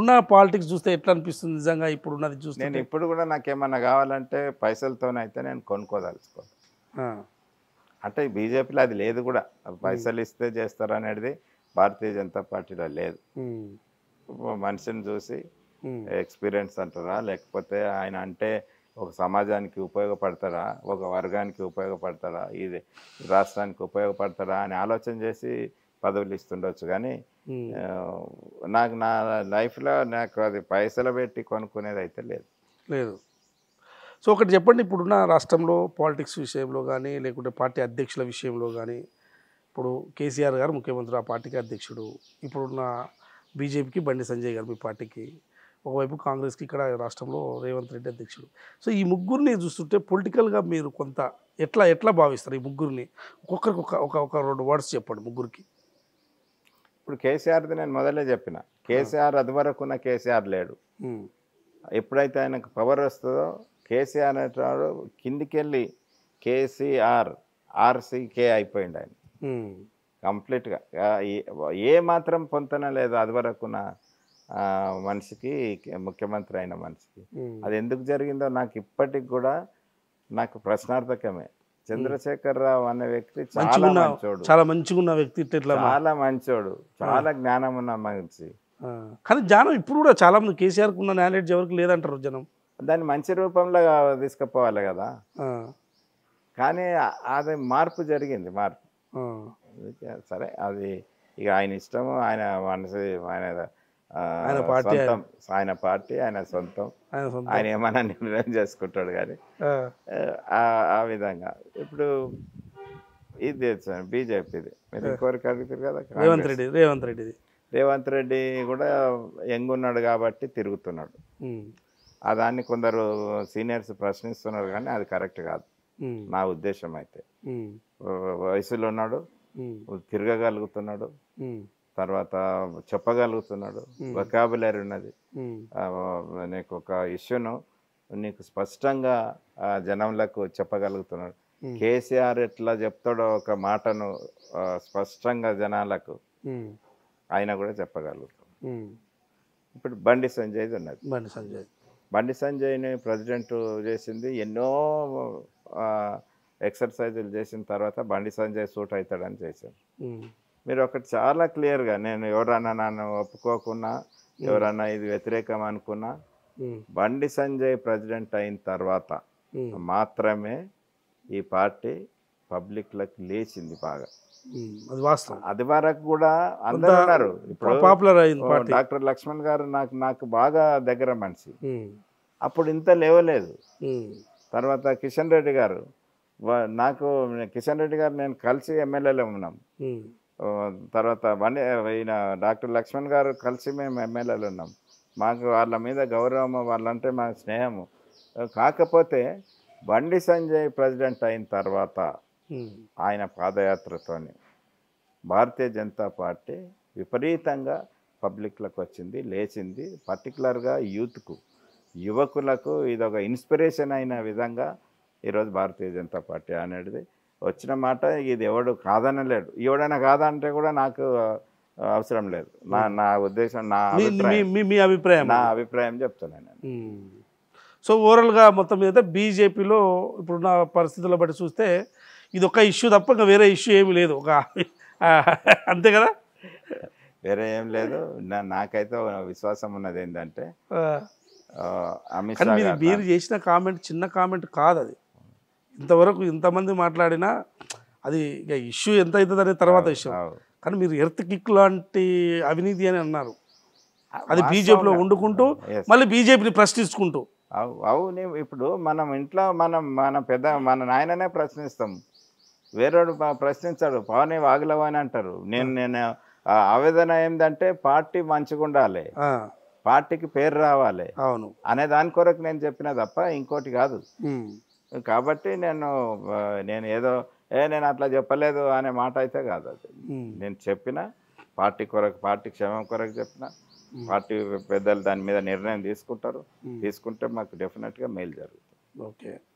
ఇప్పుడున్న పాలిటిక్స్ చూస్తే ఎట్లా అనిపిస్తుంది నిజంగా ఇప్పుడున్నది నేను చూస్తే ఇప్పుడు కూడా నాకేమన్నా కావాలంటే పైసలతోనైతే నేను కొనుక్కోదలుచుకో అంటే బీజేపీలో అది లేదు కూడా పైసలు ఇస్తే చేస్తారు అనేది భారతీయ జనతా పార్టీలో లేదు ఓ మనిషిని చూసి ఎక్స్పీరియన్స్ అంటారా లేకపోతే ఆయన అంటే ఒక సమాజానికి ఉపయోగపడతారా ఒక వర్గానికి ఉపయోగపడతారా ఇది రాష్ట్రానికి ఉపయోగపడతారా అని ఆలోచన చేసి పదవులు ఇస్తుండొచ్చు కానీ ఆ, నాకు నా లైఫ్లో నాకు అది పైసలు పెట్టి కొనుక్కునేది అయితే లేదు లేదు సో ఒకటి చెప్పండి ఇప్పుడున్న రాష్ట్రంలో పాలిటిక్స్ విషయంలో కానీ లేకుంటే పార్టీ అధ్యక్షుల విషయంలో కానీ ఇప్పుడు కేసీఆర్ గారు ముఖ్యమంత్రి ఆ పార్టీకి అధ్యక్షుడు ఇప్పుడున్న బీజేపీకి బండి సంజయ్ గారు మీ పార్టీకి ఒకవైపు కాంగ్రెస్కి ఇక్కడ రాష్ట్రంలో రేవంత్ రెడ్డి అధ్యక్షుడు సో ఈ ముగ్గురిని చూస్తుంటే పొలిటికల్గా మీరు కొంత ఎట్లా ఎట్లా భావిస్తారు ఈ ముగ్గురిని ఒక్కొక్కరికి ఒక ఒక ఒక రెండు వర్డ్స్ చెప్పండి ముగ్గురికి ఇప్పుడు కేసీఆర్ది నేను మొదలే చెప్పిన కేసీఆర్ అది వరకు ఉన్న కేసీఆర్ లేడు ఉమ్, ఎప్పుడైతే ఆయనకు పవర్ వస్తుందో కేసీఆర్ అనేటాడు కిందికి వెళ్ళి కేసీఆర్ ఆర్సీకే అయిపోయింది ఆయన ఉమ్, కంప్లీట్గా ఆ, ఏ- ఏ మాత్రం పొంతన లేదు అది వరకున్న ఆ, మనిషికి ముఖ్యమంత్రి అయిన మనిషికి ఉమ్, అది ఎందుకు జరిగిందో నాకు ఇప్పటికి కూడా నాకు ప్రశ్నార్థకమే చంద్రశేఖర్ రావు అనే వ్యక్తి చాలా మంచిగున్న మంచోడు చాలా మంచిగా ఉన్న వ్యక్తి ఇట్లా ఇట్లా మా- చాలా మంచోడు చాలా జ్ఞానం ఉన్న మనిషి ఆ, కానీ జనం ఇప్పుడు కూడా చాలా మంది కేసీఆర్కి ఉన్న నాలెడ్జ్ ఎవరికి లేదంటారు జనం దాన్ని మంచి రూపంలో తీసుకుపోవాలి కదా ఆ, కానీ ఆ- అది మార్పు జరిగింది మార్పు ఆ, అందుకే సరే అది ఇక ఆయన ఇష్టము ఆయన మనసు ఆయన ఆ, ఆయన పార్టీ సొంతం ఆయన పార్టీ ఆయన సొంతం ఆయన సొంత ఆయన ఏమైనా నిర్ణయం చేసుకుంటాడు కానీ ఆ, ఆ ఆ విధంగా ఇప్పుడు ఇది బీజేపీది మీరు ఇంకోరికి అడుగుతారు కదా రేవంత్ కాంగ్రెస్. రెడ్డి రేవంత్ రెడ్డిది రేవంత్ రెడ్డి కూడా యంగ్ ఉన్నాడు కాబట్టి తిరుగుతున్నాడు ఉమ్, ఆ దాన్ని కొందరు సీనియర్స్ ప్రశ్నిస్తున్నారు కానీ అది కరెక్ట్ కాదు ఉమ్, నా ఉద్దేశం అయితే ఉమ్, వ- వయసులో ఉన్నాడు ఉమ్, తిరగగలుగుతున్నాడు ఉమ్, తర్వాత చెప్పగలుగుతున్నాడు వొకాబులరీ ఉన్నది ఉమ్, ఆ, నీకు ఒక ఇష్యూను నీకు స్పష్టంగా ఆ, జనంలకు చెప్పగలుగుతున్నాడు Hmm. కేసీఆర్ ఎట్లా చెప్తాడో ఒక మాటను ఆ, స్పష్టంగా జనాలకు ఉమ్, ఆయన కూడా చెప్పగలుగుతాడు ఉమ్. ఇప్పుడు బండి సంజయ్ది ఉన్నది బండి సంజయ్ బండి సంజయ్ని ప్రెసిడెంట్ చేసింది ఎన్నో ఎక్సర్సైజులు చేసిన తర్వాత బండి సంజయ్ సూట్ అవుతాడని చేశారు ఉమ్, మీరు ఒకటి చాలా క్లియర్గా నేను ఎవరన్నా నన్ను ఒప్పుకోకున్నా ఎవరన్నా ఇది వ్యతిరేకం అనుకున్నా ఉమ్, బండి సంజయ్ ప్రెసిడెంట్ అయిన తర్వాత ఉమ్, మాత్రమే ఈ పార్టీ పబ్లిక్లకు లేచింది బాగా ఉమ్, అది వాస్తవం అది వరకు కూడా అందరూ ఉన్నారు ఇప్పుడు పాపులర్ అయింది ఓ, పార్టీ డాక్టర్ లక్ష్మణ్ గారు నాకు నాకు బాగా దగ్గర మనిషి ఉమ్, అప్పుడు ఇంత లేవలేదు ఉమ్, తర్వాత కిషన్ రెడ్డి గారు వా- నాకు కిషన్ రెడ్డి గారు నేను కలిసి ఎమ్మెల్యేలో ఉన్నాం ఉమ్, ఓ, తర్వాత బండి ఈయన డాక్టర్ లక్ష్మణ్ గారు కలిసి మేము ఎమ్మెల్యేలు ఉన్నాం మాకు వాళ్ళ మీద గౌరవం వాళ్ళంటే మా స్నేహము కాకపోతే బండి సంజయ్ ప్రెసిడెంట్ అయిన తర్వాత ఉమ్, ఆయన పాదయాత్రతోని భారతీయ జనతా పార్టీ విపరీతంగా పబ్లిక్లకు వచ్చింది లేచింది పర్టికులర్గా యూత్కు యువకులకు ఇది ఒక ఇన్స్పిరేషన్ అయిన విధంగా ఈరోజు భారతీయ జనతా పార్టీ అనేది వచ్చిన మాట ఇది ఎవడు కాదనలేడు ఎవడైనా కాదంటే కూడా నాకు ఆ, అవసరం లేదు నా నా ఉద్దేశం నా మీ- మీ అభిప్రాయం మీ- మీ అభిప్రాయం నా అభిప్రాయం చెప్తున్నాను నేను ఉమ్. సో ఓవరాల్గా మొత్తం మీద బీజేపీలో ఇప్పుడున్న పరిస్థితుల బట్టి చూస్తే ఇది ఒక ఇష్యూ తప్ప ఇంకా వేరే ఇష్యూ ఏమీ లేదు ఒక ఆ, అంతే కదా వేరే ఏం లేదు నా- నాకైతే ఒక విశ్వాసం ఉన్నది ఏంటంటే ఆ, ఆ, అమిత్ కానీ షా మీరు గారు మీరు చేసిన కామెంట్ చిన్న కామెంట్ కాదు అది ఇంతవరకు ఇంతమంది మాట్లాడినా అది ఇక ఇష్యూ ఎంత అవుతుంది అనే తర్వాత విషయం అవు. కానీ మీరు ఎర్త్ కిక్ లాంటి అవినీతి అని అన్నారు అది వాస్తవంగా. బీజేపీలో వండుకుంటూ Yes. మళ్ళీ బీజేపీని ప్రశ్నించుకుంటూ అవు అవు నీ- ఇప్పుడు మనం ఇంట్లో మనం మన పెద్ద మన నాయననే ప్రశ్నిస్తాం వేరేడు ప- ప్రశ్నించాడు పవని వాగులవ అని అంటారు నేను నేను ఆ ఆవేదన ఏంటంటే పార్టీ మంచిగా ఉండాలి ఆ, పార్టీకి పేరు రావాలి అవును అనే దాని కొరకు నేను చెప్పిన తప్ప ఇంకోటి కాదు ఉమ్, కాబట్టి నేను ఆ, నేను ఏదో ఏ నేను అట్లా చెప్పలేదు అనే మాట అయితే కాదు అది ఉమ్, నేను చెప్పిన పార్టీ కొరకు పార్టీ క్షేమం కొరకు చెప్పిన పార్టీ పెద్దలు దాని మీద నిర్ణయం తీసుకుంటారు తీసుకుంటే మాకు డెఫినెట్గా మేలు జరుగుతుంది ఓకే